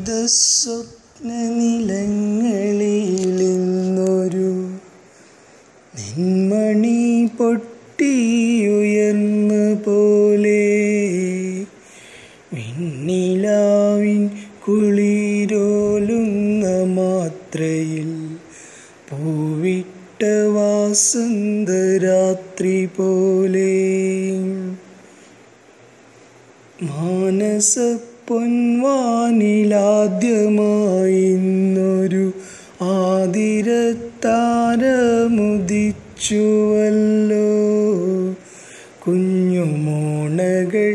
വിവിധ സ്വപ്നനിലങ്ങളിലിന്നൊരു നെന്മണി പൊട്ടിയുയർന്ന പോലെ വിണ്ണിലാവിൻ കുളിരോലുന്ന മാത്രയിൽ പൂവിട്ട വാസന്തരാത്രി പോലെ മാനസ പൊൻവാനിലാദ്യമായിന്നൊരു ആതിരത്താരമുദിച്ചുവല്ലോ കുഞ്ഞുമോണകൾ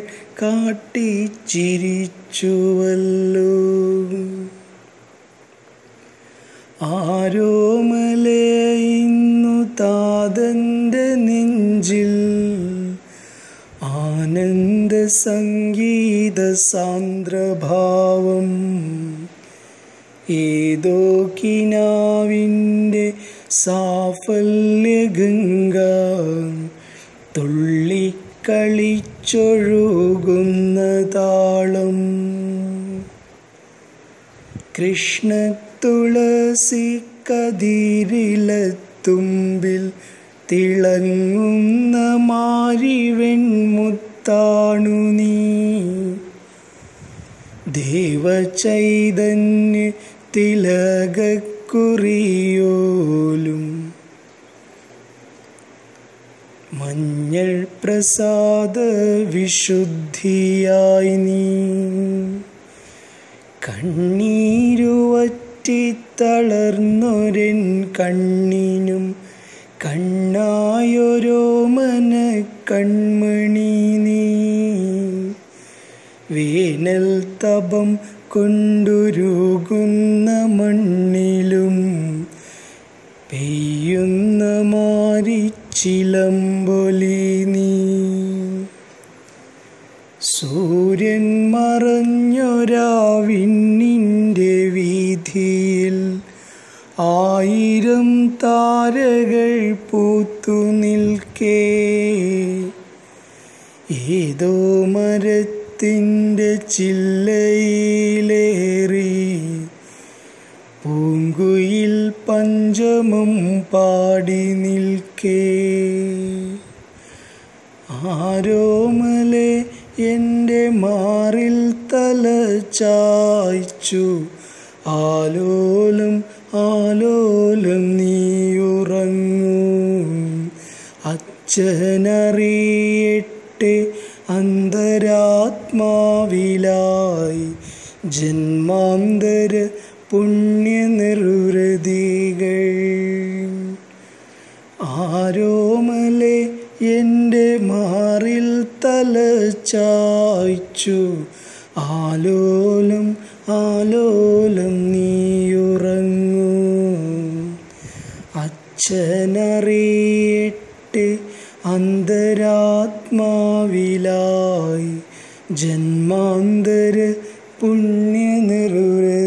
കാട്ടിച്ചിരിച്ചുവല്ലോ ആരോമലേ ഇന്നു താതൻ്റെ നെഞ്ചിൽ ആനന്ദ സംഗീത സാന്ദ്രഭാവം ഏതോ കിനാവിൻ്റെ സാഫല്യഗംഗ തുള്ളിക്കളിച്ചൊഴുകുന്ന താളം കൃഷ്ണ തുളസി കതിരിലത്തുമ്പിൽ തിളങ്ങുന്ന മാരിവെൺമുത്താണു നീ ദേവചൈതന്യ തിലകക്കുറിയോലും മഞ്ഞൾ പ്രസാദ വിശുദ്ധിയായി നീ കണ്ണീരുവറ്റിത്തളർന്നൊരൻ കണ്ണിനും കണ്ണായൊരോമന കൺമണി നീ വേനൽ തപം കൊണ്ടുരുകുന്ന മണ്ണിലും പെയ്യുന്ന മാരിച്ചിലമ്പൊലി നീ സൂര്യൻ മറഞ്ഞൊരാവിന്നിൻ്റെ വീതിയിൽ ആയിരം താരകൾ പൂത്തു നിൽക്കേ ഏതോ മരത്തിൻ്റെ ചില്ലയിലേറി പൂങ്കുയിൽ പഞ്ചമം പാടി നിൽക്കേ ആരോമലെ എൻ്റെ മാറിൽ തല ചായ്ച്ചു ആലോലം ആലോലം നീയുറങ്ങൂ അച്ഛനറിയട്ടെ അന്തരാത്മാവിലായി ജന്മാന്തര പുണ്യനിർവൃതികൾ ആരോമലെ എൻ്റെ മാറിൽ തല ചായ്ച്ചു ആലോലം ആലോലം നീയുറങ്ങൂ അച്ഛനറിയട്ടെ അന്തരാത്മാവിലായി ജന്മാന്തര പുണ്യനിർവൃതി